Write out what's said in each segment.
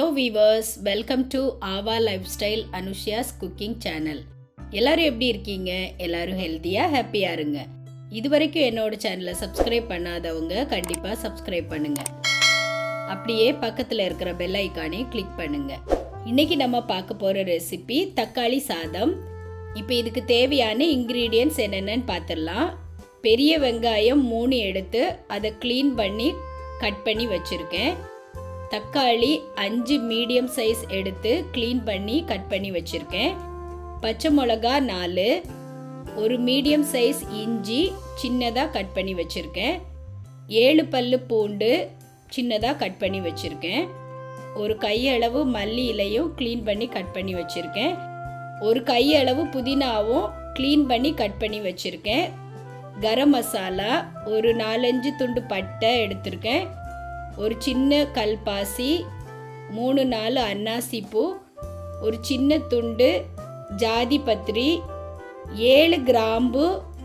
viewers welcome to ஆவா lifestyle Anushiya's cooking channel எல்லாரும் எப்படி இருக்கீங்க எல்லாரும் ஹெல்த்தியாக ஹாப்பியாக இருங்க இது வரைக்கும் என்னோட சேனலை சப்ஸ்கிரைப் பண்ணாதவங்க கண்டிப்பாக சப்ஸ்கிரைப் பண்ணுங்க அப்படியே பக்கத்தில் இருக்கிற பெல் ஐக்கானே கிளிக் பண்ணுங்க இன்னைக்கு நம்ம பார்க்க போகிற ரெசிபி தக்காளி சாதம் இப்போ இதுக்கு தேவையான இன்க்ரீடியன்ட்ஸ் என்னென்னு பார்த்துடலாம் பெரிய வெங்காயம் மூணு எடுத்து அதை க்ளீன் பண்ணி கட் பண்ணி வச்சுருக்கேன் தக்காளி அஞ்சு மீடியம் சைஸ் எடுத்து க்ளீன் பண்ணி கட் பண்ணி வச்சுருக்கேன் பச்சை மிளகா நாலு ஒரு மீடியம் சைஸ் இஞ்சி சின்னதாக கட் பண்ணி வச்சுருக்கேன் ஏழு பல்லு பூண்டு சின்னதாக கட் பண்ணி வச்சுருக்கேன் ஒரு கையளவு மல்லி இலையும் க்ளீன் பண்ணி கட் பண்ணி வச்சுருக்கேன் ஒரு கையளவு புதினாவும் க்ளீன் பண்ணி கட் பண்ணி வச்சுருக்கேன் கரம் மசாலா ஒரு நாலஞ்சு துண்டு பட்டை எடுத்திருக்கேன் ஒரு சின்ன கல்பாசி மூணு நாலு அன்னாசி பூ ஒரு சின்ன துண்டு ஜாதி பத்திரி ஏழு கிராம்பு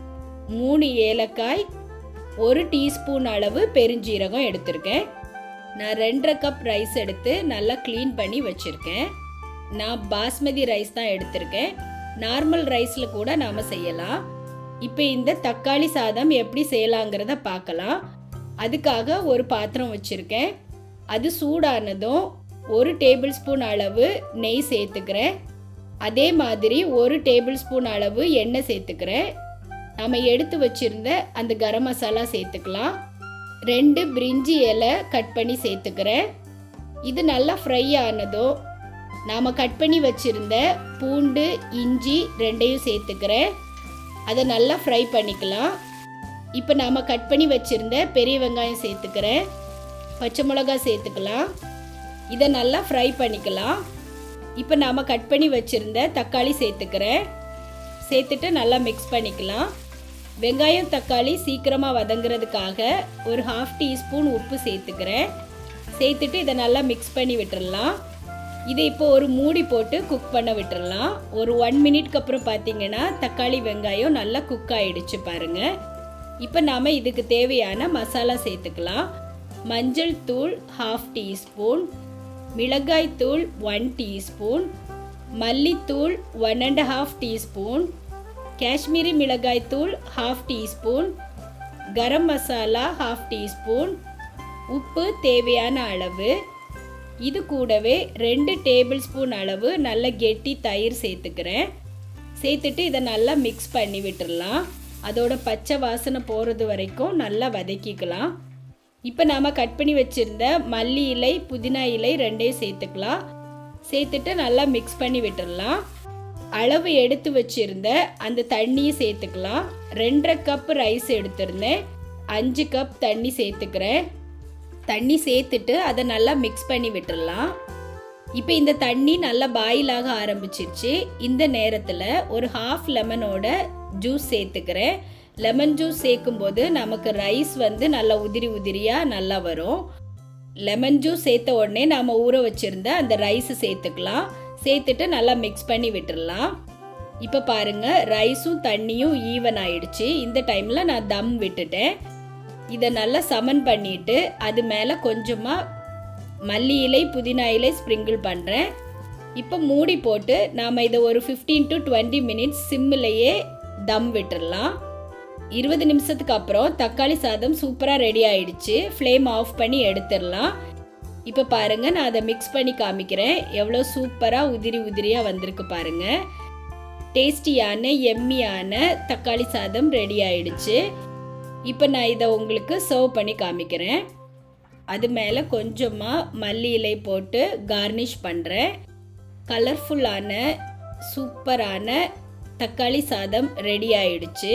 மூணு ஏலக்காய் ஒரு டீஸ்பூன் அளவு பெருஞ்சீரகம் எடுத்திருக்கேன் நான் ரெண்டரை கப் ரைஸ் எடுத்து நல்லா க்ளீன் பண்ணி வச்சுருக்கேன் நான் பாஸ்மதி ரைஸ் தான் எடுத்திருக்கேன் நார்மல் ரைஸில் கூட நாம் செய்யலாம் இப்போ இந்த தக்காளி சாதம் எப்படி செய்யலாங்கிறத பார்க்கலாம் அதுக்காக ஒரு பாத்திரம் வச்சுருக்கேன் அது சூடானதும் ஒரு டேபிள் ஸ்பூன் அளவு நெய் சேர்த்துக்கிறேன் அதே மாதிரி ஒரு டேபிள் ஸ்பூன் அளவு எண்ணெய் சேர்த்துக்கிறேன் நம்ம எடுத்து வச்சுருந்த அந்த கரம் மசாலா சேர்த்துக்கலாம் ரெண்டு பிரிஞ்சி இலை கட் பண்ணி சேர்த்துக்கிறேன் இது நல்லா ஃப்ரை ஆனதும் நாம் கட் பண்ணி வச்சுருந்த பூண்டு இஞ்சி ரெண்டையும் சேர்த்துக்கிறேன் அதை நல்லா ஃப்ரை பண்ணிக்கலாம் இப்போ நாம் கட் பண்ணி வச்சுருந்த பெரிய வெங்காயம் சேர்த்துக்கிறேன் பச்சை மிளகா சேர்த்துக்கலாம் இதை நல்லா ஃப்ரை பண்ணிக்கலாம் இப்போ நாம் கட் பண்ணி வச்சுருந்த தக்காளி சேர்த்துக்கிறேன் சேர்த்துட்டு நல்லா மிக்ஸ் பண்ணிக்கலாம் வெங்காயம் தக்காளி சீக்கிரமாக வதங்குறதுக்காக ஒரு ஹாஃப் டீஸ்பூன் உப்பு சேர்த்துக்கிறேன் சேர்த்துட்டு இதை நல்லா மிக்ஸ் பண்ணி விட்டுடலாம் இதை இப்போ ஒரு மூடி போட்டு குக் பண்ண விட்டுடலாம் ஒரு ஒன் மினிட்க்கு அப்புறம் பார்த்தீங்கன்னா தக்காளி வெங்காயம் நல்லா குக் ஆயிடுச்சு பாருங்கள் இப்போ நாம் இதுக்கு தேவையான மசாலா சேர்த்துக்கலாம் மஞ்சள் தூள் ஹாஃப் டீஸ்பூன் மிளகாய் தூள் ஒன் டீஸ்பூன் மல்லித்தூள் one and half teaspoon Kashmiri மிளகாய் தூள் half teaspoon garam masala half teaspoon உப்பு தேவையான அளவு இது கூடவே ரெண்டு டேபிள் ஸ்பூன் அளவு நல்ல கெட்டி தயிர் சேர்த்துக்கிறேன் சேர்த்துட்டு இதை நல்லா மிக்ஸ் பண்ணி விட்டுடலாம் அதோட பச்சை வாசனை போகிறது வரைக்கும் நல்லா வதக்கிக்கலாம் இப்போ நாம் கட் பண்ணி வச்சுருந்த மல்லி இலை புதினா இலை ரெண்டையும் சேர்த்துக்கலாம் சேர்த்துட்டு நல்லா மிக்ஸ் பண்ணி விட்டுடலாம் அளவு எடுத்து வச்சுருந்த அந்த தண்ணியை சேர்த்துக்கலாம் ரெண்டரை கப் ரைஸ் எடுத்திருந்தேன் அஞ்சு கப் தண்ணி சேர்த்துக்கிறேன் தண்ணி சேர்த்துட்டு அதை நல்லா மிக்ஸ் பண்ணி விட்டுடலாம் இப்போ இந்த தண்ணி நல்லா பாயில் ஆக ஆரம்பிச்சிருச்சு இந்த நேரத்தில் ஒரு ஹாஃப் லெமனோட ஜூஸ் சேர்த்துக்கிறேன் லெமன் ஜூஸ் சேர்க்கும்போது நமக்கு ரைஸ் வந்து நல்லா உதிரி உதிரியாக நல்லா வரும் லெமன் ஜூஸ் சேர்த்த உடனே நாம் ஊற வச்சுருந்த அந்த ரைஸை சேர்த்துக்கலாம் சேர்த்துட்டு நல்லா மிக்ஸ் பண்ணி விட்டுடலாம் இப்போ பாருங்கள் ரைஸும் தண்ணியும் ஈவன் ஆயிடுச்சு இந்த டைமில் நான் தம் விட்டுட்டேன் இதை நல்லா சமன் பண்ணிட்டு அது மேலே கொஞ்சமாக மல்லி இலை புதினா இலை ஸ்ப்ரிங்கிள் பண்ணுறேன் இப்போ மூடி போட்டு நாம் இதை ஒரு ஃபிஃப்டீன் டு டுவெண்ட்டி மினிட்ஸ் சிம்மிலேயே தம் விட்டுடலாம் இருபது நிமிஷத்துக்கு அப்புறம் தக்காளி சாதம் சூப்பராக ரெடி ஆயிடுச்சு ஃப்ளேம் ஆஃப் பண்ணி எடுத்துடலாம் இப்போ பாருங்கள் நான் அதை மிக்ஸ் பண்ணி காமிக்கிறேன் எவ்வளோ சூப்பராக உதிரி உதிரியாக வந்திருக்கு பாருங்கள் டேஸ்டியான எம்மியான தக்காளி சாதம் ரெடி ஆயிடுச்சு இப்போ நான் இதை உங்களுக்கு சர்வ் பண்ணி காமிக்கிறேன் அது மேலே கொஞ்சமாக மல்லி இலை போட்டு கார்னிஷ் பண்ணுறேன் கலர்ஃபுல்லான சூப்பரான தக்காளி சாதம் ரெடி ஆயிடுச்சு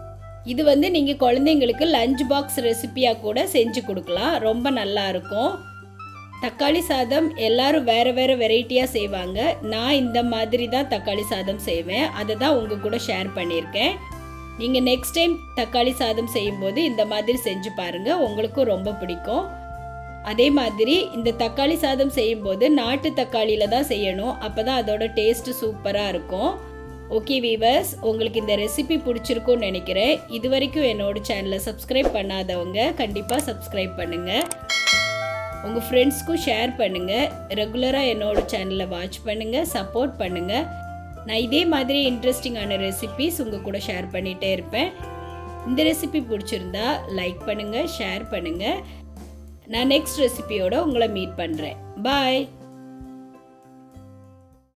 இது வந்து நீங்கள் குழந்தைங்களுக்கு லஞ்ச் பாக்ஸ் ரெசிப்பியாக கூட செஞ்சு கொடுக்கலாம் ரொம்ப நல்லா இருக்கும் தக்காளி சாதம் எல்லாரும் வேறு வேறு வெரைட்டியாக செய்வாங்க நான் இந்த மாதிரி தான் தக்காளி சாதம் செய்வேன் அதை தான் உங்கள் கூட ஷேர் பண்ணியிருக்கேன் நீங்கள் நெக்ஸ்ட் டைம் தக்காளி சாதம் செய்யும்போது இந்த மாதிரி செஞ்சு பாருங்கள் உங்களுக்கும் ரொம்ப பிடிக்கும் அதே மாதிரி இந்த தக்காளி சாதம் செய்யும்போது நாட்டு தக்காளியில் தான் செய்யணும் அப்போ தான் அதோட டேஸ்ட்டு சூப்பராக இருக்கும் ஓகே வீவர்ஸ் உங்களுக்கு இந்த ரெசிபி பிடிச்சிருக்கும்னு நினைக்கிறேன் இது வரைக்கும் என்னோட சேனலை சப்ஸ்கிரைப் பண்ணாதவங்க கண்டிப்பாக சப்ஸ்கிரைப் பண்ணுங்கள் உங்கள் ஃப்ரெண்ட்ஸ்க்கும் ஷேர் பண்ணுங்கள் ரெகுலராக என்னோட சேனலை வாட்ச் பண்ணுங்கள் சப்போர்ட் பண்ணுங்கள் நான் இதே மாதிரி இன்ட்ரெஸ்டிங்கான ரெசிபீஸ் உங்கள் கூட ஷேர் பண்ணிகிட்டே இருப்பேன் இந்த ரெசிபி பிடிச்சிருந்தா லைக் பண்ணுங்கள் ஷேர் பண்ணுங்கள் நான் நெக்ஸ்ட் ரெசிபியோட உங்களை மீட் பண்ணுறேன் பாய்